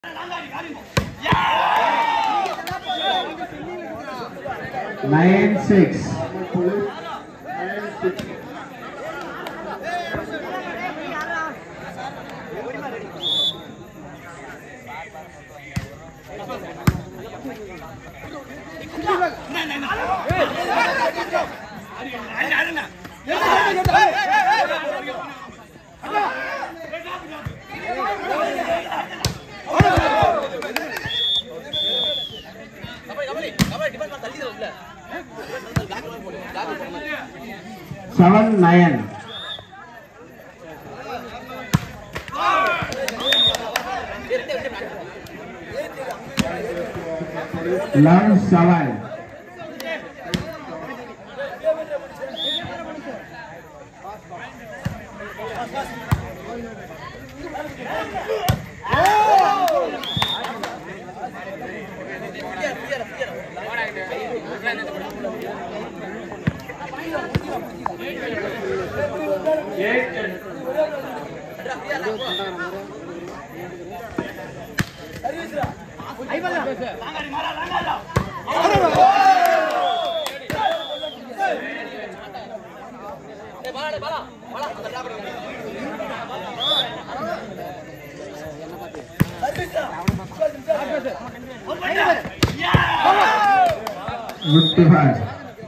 nine six. Seven nine. Eleven seven. Fifty five.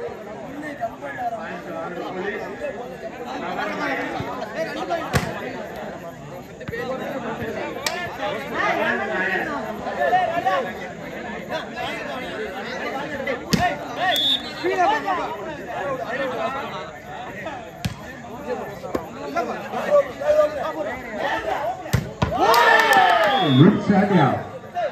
Good shot, yeah.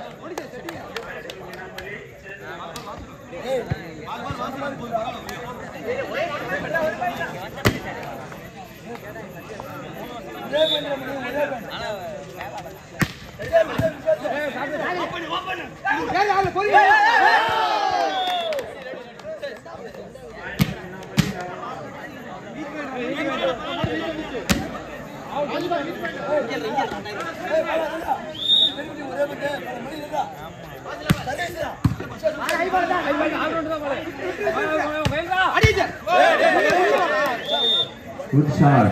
Good shot.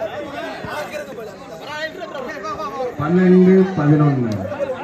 பன்னெண்டு பதினொன்று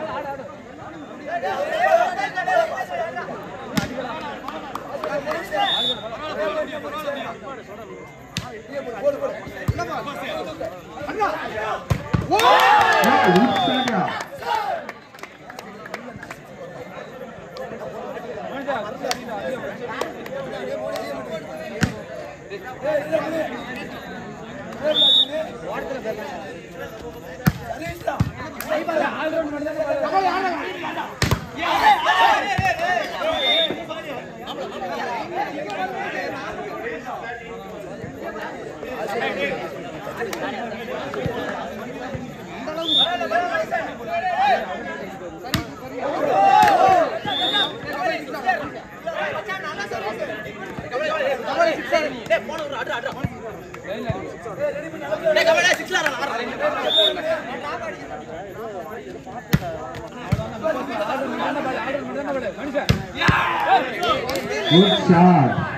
Good shot.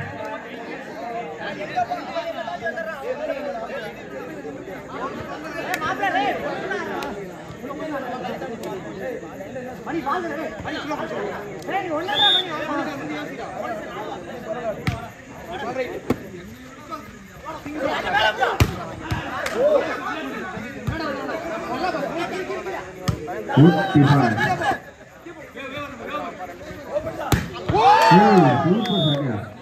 Good defense. Hmm, super shot, yeah.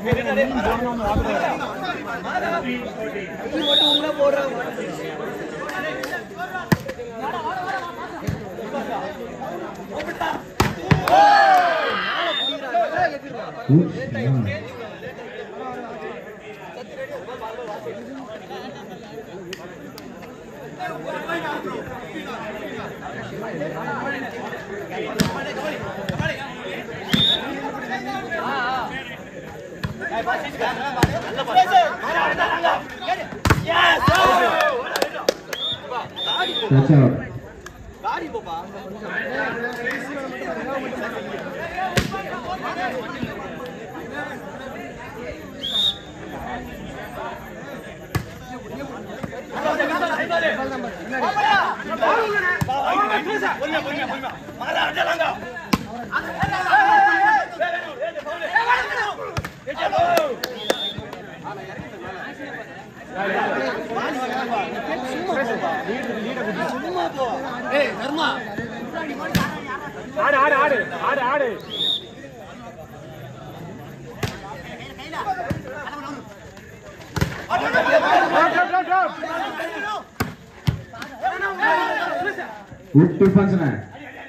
Good shot. Touch out. ஆடு ஆடு ஆடு ஆடு ஆடு Good defense man.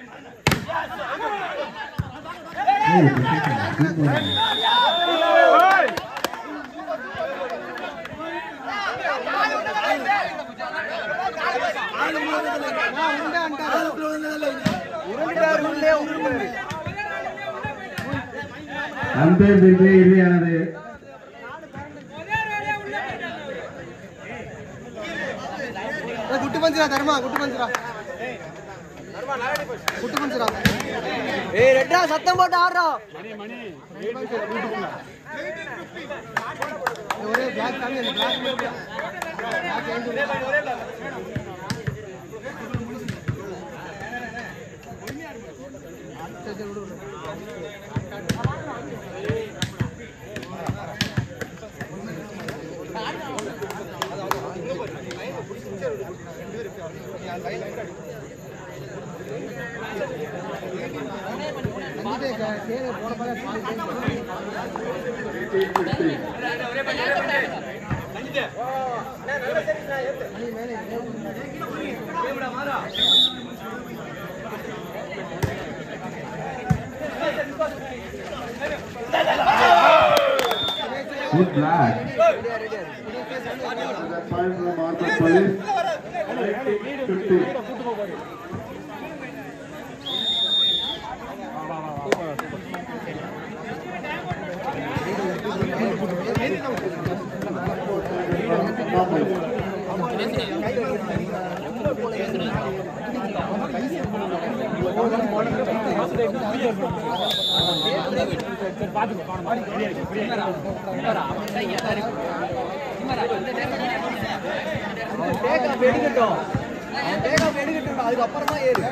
Hey, defense. Good ball. Umpire தீர்ப்பு இறுதியானது குட்டு பஞ்சிரா தர்மா குட்டு பஞ்சிரா குட்டு பஞ்சிரா ஏய் ரெட்டா சத்தம் போட்டு ஆடுறா ஒரே பிளாக் காமி அந்த பிளாக் போன பாரு Good black. That point from Arthur Police. 50. Take off எடுக்கட்டும் டேக் ஆஃப் எடுக்கட்டும் அதுக்கப்புறம் தான் ஏறு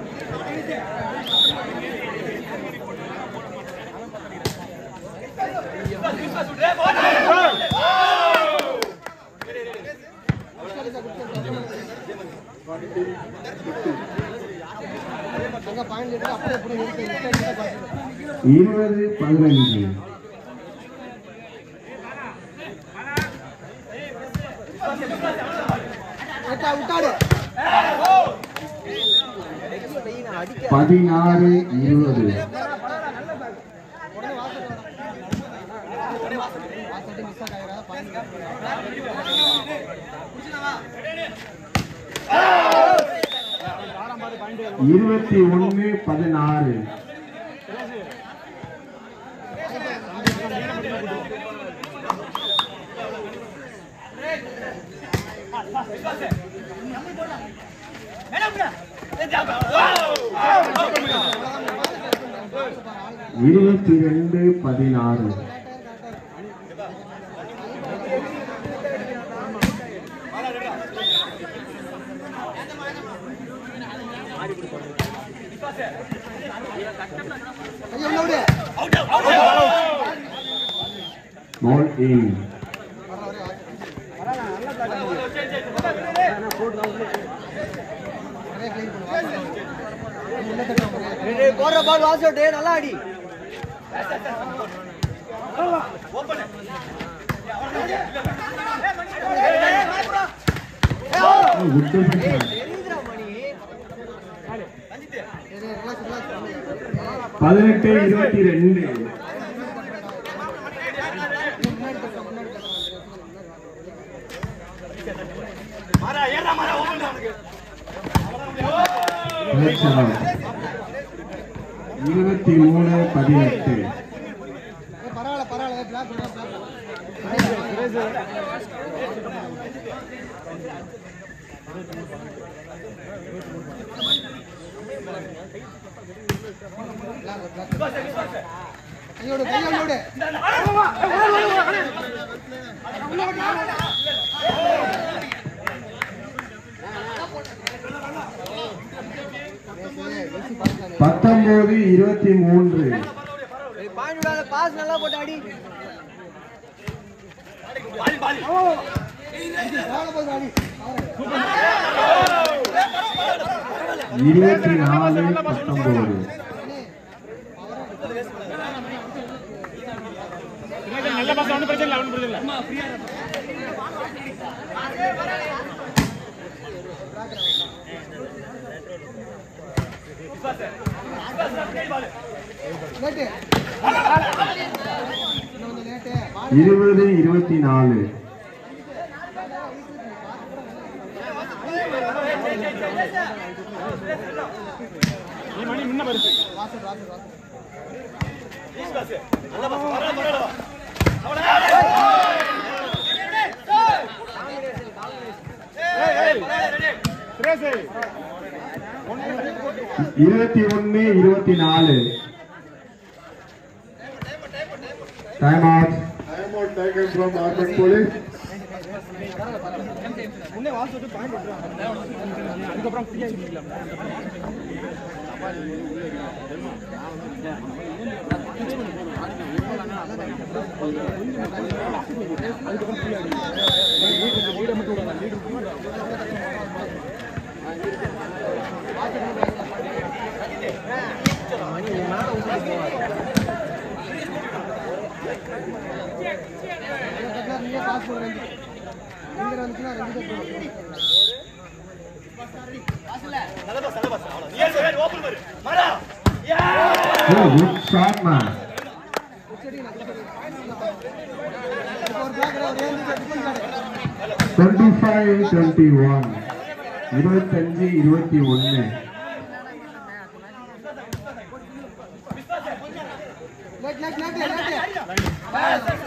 அங்க பாயிண்ட் எடுத்து அப்படியே அப்படியே இருக்கு இருபது பதினஞ்சு ஏட்டா விட்டாடு பதினாறு இருபது உடனே வாசல் வாசல் மிஸ் ஆகாயிரா பாயிண்ட் இருபத்தி ஒன்று பதினாறு இருபத்தி ரெண்டு பதினாறு ஐயோ உள்ள விடு பால் இன் நிறைய க்ளீன் பண்ணு உள்ள தட்டு போடுற பால் வாசோட்டு நல்லா அடி குட் டிஃபென்ஸ் தெரியுதுடா மணி பதினெட்டு இருபத்தி ரெண்டு இருபத்தி மூணு பதினெட்டு பரவாயில்ல பரவாயில்ல பிளாக் கையோடு கையோடு பத்தொன்பது இருபத்தி மூன்று பாயிண்ட் விடாத பாஸ் நல்லா போட்டு அடி போன போது அடி இருபத்தி நாலு பத்தொன்பது நல்ல பாஸ் ஒன்றும் பிரச்சனை இல்லை ஒன்றும் பிரச்சனை இல்லை லேட்டு இன்னும் கொஞ்சம் லேட்டு இருபது இருபத்தி நாலு நீ மணி முன்ன பரிசு வாசல் வாசல் வாசல் சுரேஷ் இருபத்தி ஒன்னு இருபத்தி நாலு time out Time out taken from Armed Police. முன்னே வாசல் விட்டு பாயிண்ட் விட்டுருவாங்க அதுக்கப்புறம் ஃப்ரீயாக இருக்கலாம் நீங்க பாஸ் போடுங்க இங்க வந்துச்சுன்னா ரெண்டு பேர் போடுங்க குட் ஷாட் மேன் ஒரு பிளாக் ஒரு ஏழு tiffin card twenty five twenty one இருபத்தஞ்சு இருபத்தி ஒன்னு லேட் லேட் லேட் லேட்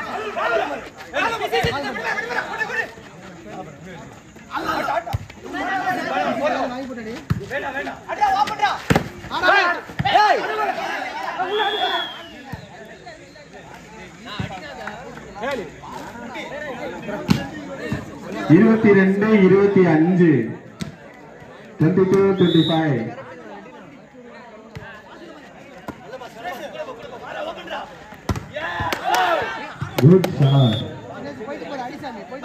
நாய் போட்டடி ஏழு இருபத்தி ரெண்டு இருபத்தி அஞ்சு twenty two twenty five good shot போயிட்டு போடு அடிசாமி போயிட்டு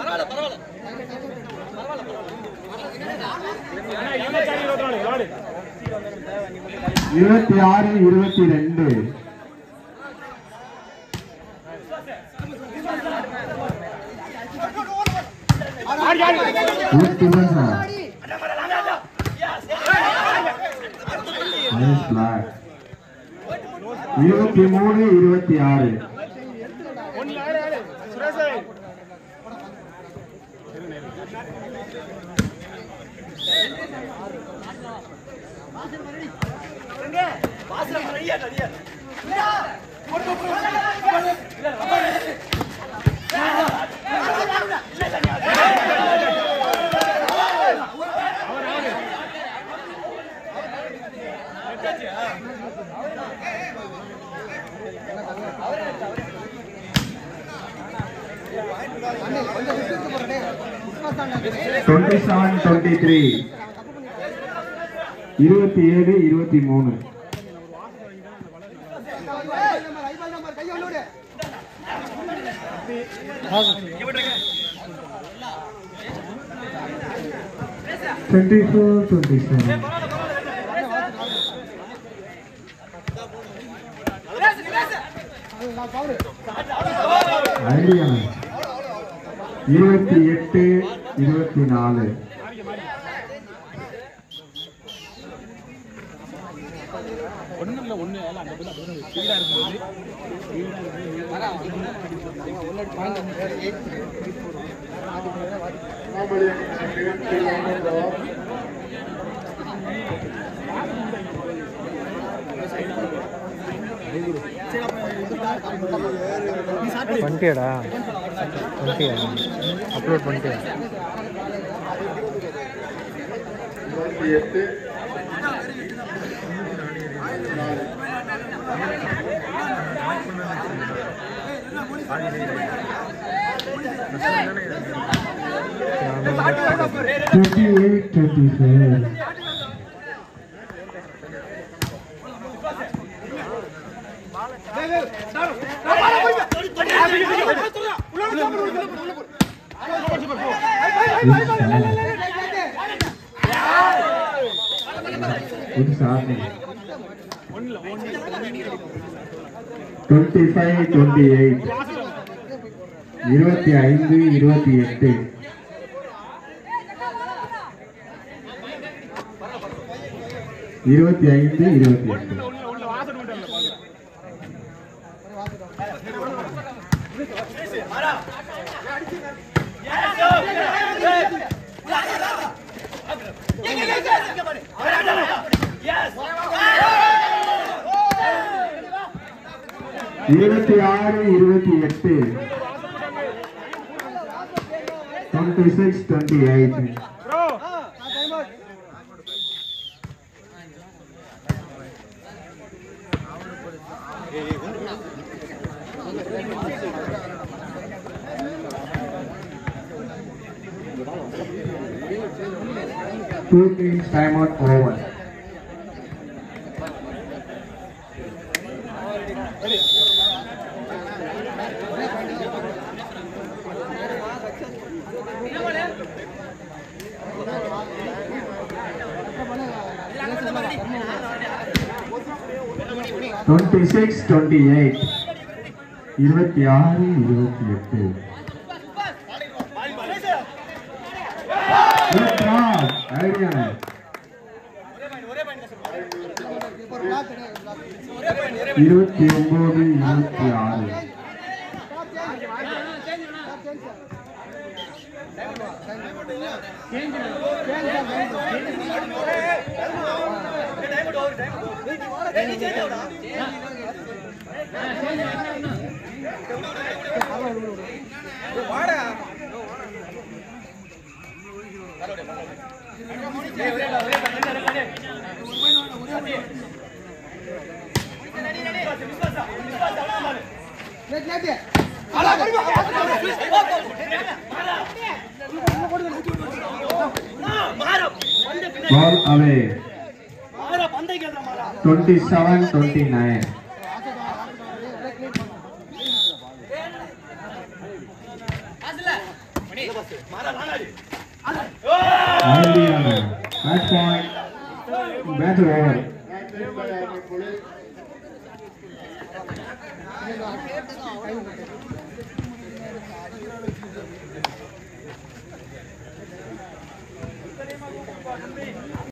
அண்ணா இருபத்தாறு இருபத்தி நாலு நாலு இருபத்தி ஆறு இருபத்தி ரெண்டு ஆடி ஆடி குட் டிஃபென்ஸ் நைஸ் பிளாக் இருபத்தி மூணு இருபத்தி ஆறு ஒன்னு ஆடு ஆடு சுரேஷ் அண்ணே கொஞ்சம் விட்டு போறடே உஸ்மான் தான் டுவெண்ட்டி செவன் டுவெண்ட்டி த்ரீ இருபத்தி ஏழு இருபத்தி மூணு ஐபால் நம்பர் கையை உள்ளோடு டுவெண்ட்டி ஃபோர் டுவெண்ட்டி செவன் அது ஐடியா இருபத்தி எட்டு இருபத்தி நாலு ஒண்ணும் இல்ல ஒண்ணு எல்லாம் அந்த பிள்ளை அப்படிதான் ஸ்பீடா இருக்கும்போது Normally, நிகழ்ச்சி ஆரம்பம். பண்ணிட்டியாடா பண்ணிட்டியா அப்லோட் பண்ணிட்டியா இருபத்தி எட்டு டுவெண்ட்டி எயிட் டுவெண்ட்டி ஃபோர் இது சாதனை டுவெண்ட்டி ஃபைவ் டுவெண்ட்டி எயிட் இருபத்தி ஐந்து இருபத்தி எட்டு இருபத்தி ஐந்து இருபத்தி எட்டு உள்ள வாசல் மட்டும் இல்ல பாருங்க இருபத்தி ஆறு இருபத்தி எட்டு twenty six twenty eight bro two teams timeout over. Twenty six twenty eight இருபத்தி ஆறு இருபத்தி எட்டு ஐடியா இருபத்தி ஒன்பது இருபத்தி ஆறு Ball away. 27 29. Idea. Match point. Match over. Match by Army Police.